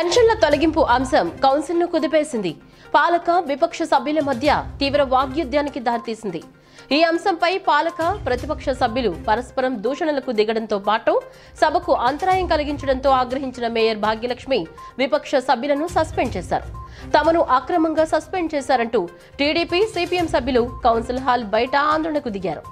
పెన్షన్ల తొలగింపు అంశం కౌన్సిల్ను కుదిపేసింది పాలక విపక్ష సభ్యుల మధ్య తీవ్ర వాగ్యుద్ధానికి దారితీసింది ఈ అంశంపై పాలక ప్రతిపక్ష సభ్యులు పరస్పరం దూషణలకు దిగడంతో పాటు సభకు అంతరాయం కలిగించడంతో ఆగ్రహించిన మేయర్ భాగ్యలక్ష్మి విపక్ష సభ్యులను సస్పెండ్ చేశారు తమను అక్రమంగా సస్పెండ్ చేశారంటూ టీడీపీ సిపిఎం సభ్యులు కౌన్సిల్ హాల్ బయట ఆందోళనకు దిగారు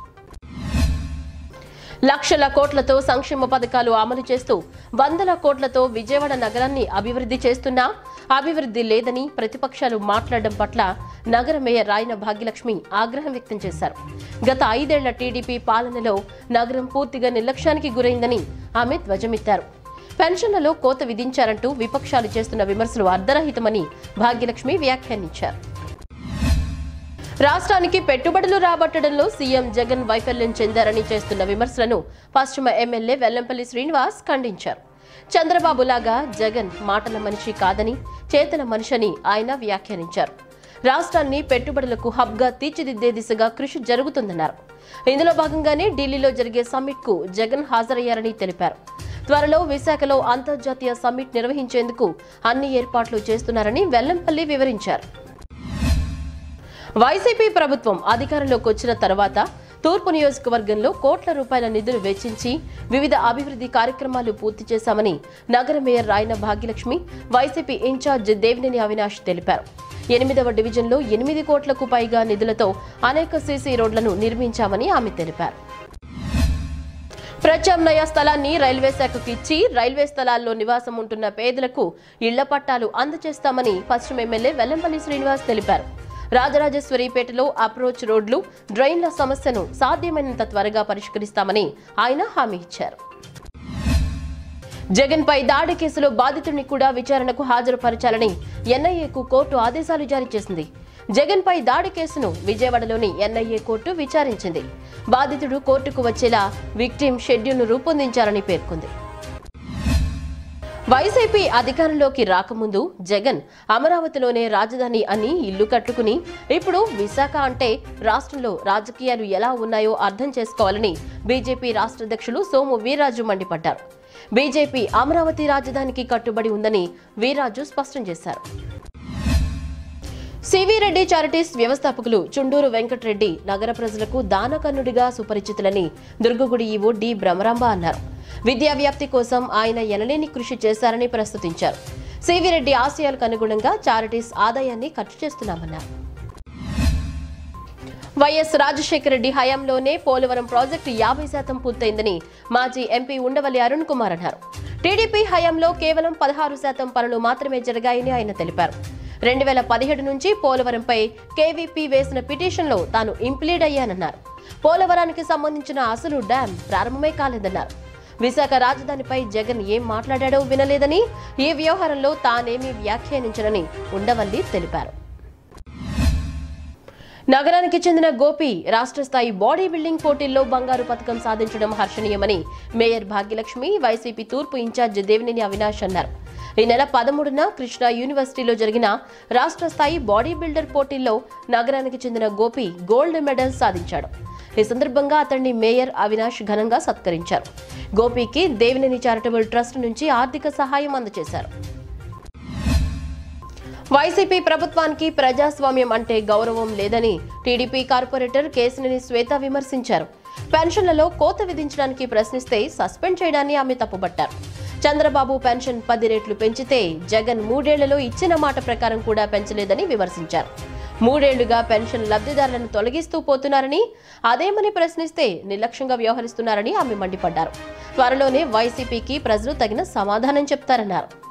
లక్షల కోట్లతో సంక్షేమ పథకాలు అమలు చేస్తూ వందల కోట్లతో విజయవాడ నగరాన్ని అభివృద్ధి చేస్తున్నా అభివృద్ధి లేదని ప్రతిపక్షాలు మాట్లాడడం పట్ల నగర మేయర్ రాయన భాగ్యలక్ష్మి ఆగ్రహం వ్యక్తం చేశారు గత ఐదేళ్ల టీడీపీ పాలనలో నగరం పూర్తిగా నిర్లక్ష్యానికి గురైందని ఆమె ధ్వజమెత్తారు పెన్షన్లలో కోత విధించారంటూ విపక్షాలు చేస్తున్న విమర్శలు అర్ధరహితమని భాగ్యలక్ష్మి వ్యాఖ్యానించారు రాష్ట్రానికి పెట్టుబడులు రాబట్టడంలో సీఎం జగన్ వైఫల్యం చెందారని చేస్తున్న విమర్శలను పశ్చిమ ఎమ్మెల్యే వెల్లంపల్లి శ్రీనివాస్ ఖండించారు చంద్రబాబు లాగా జగన్ మాటల మనిషి కాదని చేతల మనిషని ఆయన వ్యాఖ్యానించారు రాష్ట్రాన్ని పెట్టుబడులకు హబ్గా తీర్చిదిద్దే దిశగా కృషి జరుగుతుందన్నారు ఇందులో భాగంగానే ఢిల్లీలో జరిగే సమ్మిట్ కు జగన్ హాజరయ్యారని తెలిపారు త్వరలో విశాఖలో అంతర్జాతీయ సమ్మిట్ నిర్వహించేందుకు అన్ని ఏర్పాట్లు చేస్తున్నారని వెల్లంపల్లి వివరించారు వైసీపీ ప్రభుత్వం అధికారంలోకి వచ్చిన తర్వాత తూర్పు నియోజకవర్గంలో కోట్ల రూపాయల నిధులు వెచ్చించి వివిధ అభివృద్ధి కార్యక్రమాలు పూర్తి చేశామని నగర mayor Rayana Bhagyalakshmi YCP in charge Devineni Avinash తెలిపారు ఎనిమిదవ డివిజన్లో ఎనిమిది కోట్లకు పైగా నిధులతో అనేక సీసీ రోడ్లను నిర్మించామని ఆమె తెలిపారు ప్రత్యామ్నాయ స్థలాన్ని రైల్వే శాఖకు ఇచ్చి రైల్వే స్థలాల్లో నివాసం ఉంటున్న పేదలకు ఇళ్ల పట్టాలు అందజేస్తామని పశ్చిమ ఎమ్మెల్యే వెల్లంపల్లి శ్రీనివాస్ తెలిపారు రాజరాజేశ్వరిపేటలో అప్రోచ్ రోడ్లు డ్రైన్ల సమస్యను సాధ్యమైనంత త్వరగా పరిష్కరిస్తామని ఆయన హామీ ఇచ్చారు జగన్ పై దాడి కేసులో బాధితుడిని కూడా విచారణకు హాజరుపరచాలని ఎన్ఐఏకు కోర్టు ఆదేశాలు జారీ చేసింది జగన్ పై దాడి కేసును విజయవాడలోని ఎన్ఐఏ కోర్టు విచారించింది బాధితుడు కోర్టుకు వచ్చేలా విక్టిమ్ షెడ్యూల్ను రూపొందించాలని పేర్కొంది వైసీపీ అధికారంలోకి రాకముందు జగన్ అమరావతిలోనే రాజధాని అని ఇల్లు కట్టుకుని ఇప్పుడు విశాఖ అంటే రాష్ట్రంలో రాజకీయాలు ఎలా ఉన్నాయో అర్థం చేసుకోవాలని బీజేపీ రాష్ట్ర అధ్యక్షులు సోము వీర్రాజు మండిపడ్డారు బీజేపీ అమరావతి రాజధానికి కట్టుబడి ఉందని వీర్రాజు స్పష్టం చేశారు సివి రెడ్డి చారిటీస్ వ్యవస్థాపకులు చుండూరు వెంకటరెడ్డి నగర ప్రజలకు దానకన్నుడిగా సుపరిచితులని దుర్గగుడి ఈవో డి భ్రమరాంబ అన్నారు విద్యా వ్యాప్తి కోసం ఆయన ఎనలేని కృషి చేశారని ప్రస్తుతించారు సివి రెడ్డి ఆశయాలకు అనుగుణంగా చారిటీస్ ఆదాయాన్ని ఖర్చు చేస్తున్నామన్నారు వైఎస్ రాజశేఖర రెడ్డి హయాంలోనే పోలవరం ప్రాజెక్టు యాభై శాతం పూర్తయిందని మాజీ ఎంపీ ఉండవల్లి అరుణ్ కుమార్ అన్నారు టీడీపీ హయాంలో కేవలం పదహారు శాతం పనులు మాత్రమే జరిగాయని ఆయన తెలిపారు రెండు వేల పదిహేడు నుంచి పోలవరంపై కేవీపీ వేసిన పిటిషన్లో తాను ఇంప్లీడ్ అయ్యానన్నారు పోలవరానికి సంబంధించిన అసలు డ్యాం ప్రారంభమే కాలేదన్నారు విశాఖ రాజధానిపై జగన్ ఏం మాట్లాడాడో వినలేదని ఈ వ్యవహారంలో తానేమీ వ్యాఖ్యానించనని ఉండవల్లి తెలిపారు నగరానికి చెందిన గోపి రాష్ట్ర స్థాయి బాడీ బిల్డింగ్ పోటీల్లో బంగారు పథకం సాధించడం హర్షణీయమని మేయర్ భాగ్యలక్ష్మి వైసీపీ తూర్పు ఇన్ఛార్జ్ దేవినేని అవినాష్ అన్నారు ఈ నెల పదమూడున కృష్ణా యూనివర్సిటీలో జరిగిన రాష్ట్ర స్థాయి బాడీ బిల్డర్ పోటీల్లో నగరానికి చెందిన గోపి గోల్డ్ మెడల్ సాధించాడు ఈ సందర్భంగా అతన్ని మేయర్ అవినాష్ ఘనంగా సత్కరించారు గోపికి దేవినేని చారిటబుల్ ట్రస్ట్ నుంచి ఆర్థిక సహాయం అందజేశారు వైసీపీ ప్రభుత్వానికి ప్రజాస్వామ్యం అంటే గౌరవం లేదని టీడీపీ కార్పొరేటర్ కేసినేని శ్వేత విమర్శించారు పెన్షన్లలో కోత విధించడానికి ప్రశ్నిస్తే సస్పెండ్ చేయడాన్ని ఆమె తప్పుబట్టారు చంద్రబాబు పెన్షన్ పది రెట్లు పెంచితే జగన్ మూడేళ్లలో ఇచ్చిన మాట ప్రకారం కూడా పెంచలేదని విమర్శించారు మూడేళ్లుగా పెన్షన్ లబ్ధిదారులను తొలగిస్తూ పోతున్నారని అదేమని ప్రశ్నిస్తే నిర్లక్ష్యంగా వ్యవహరిస్తున్నారని ఆమె మండిపడ్డారు త్వరలోనే వైసీపీకి ప్రజలు తగిన సమాధానం చెప్తారన్నారు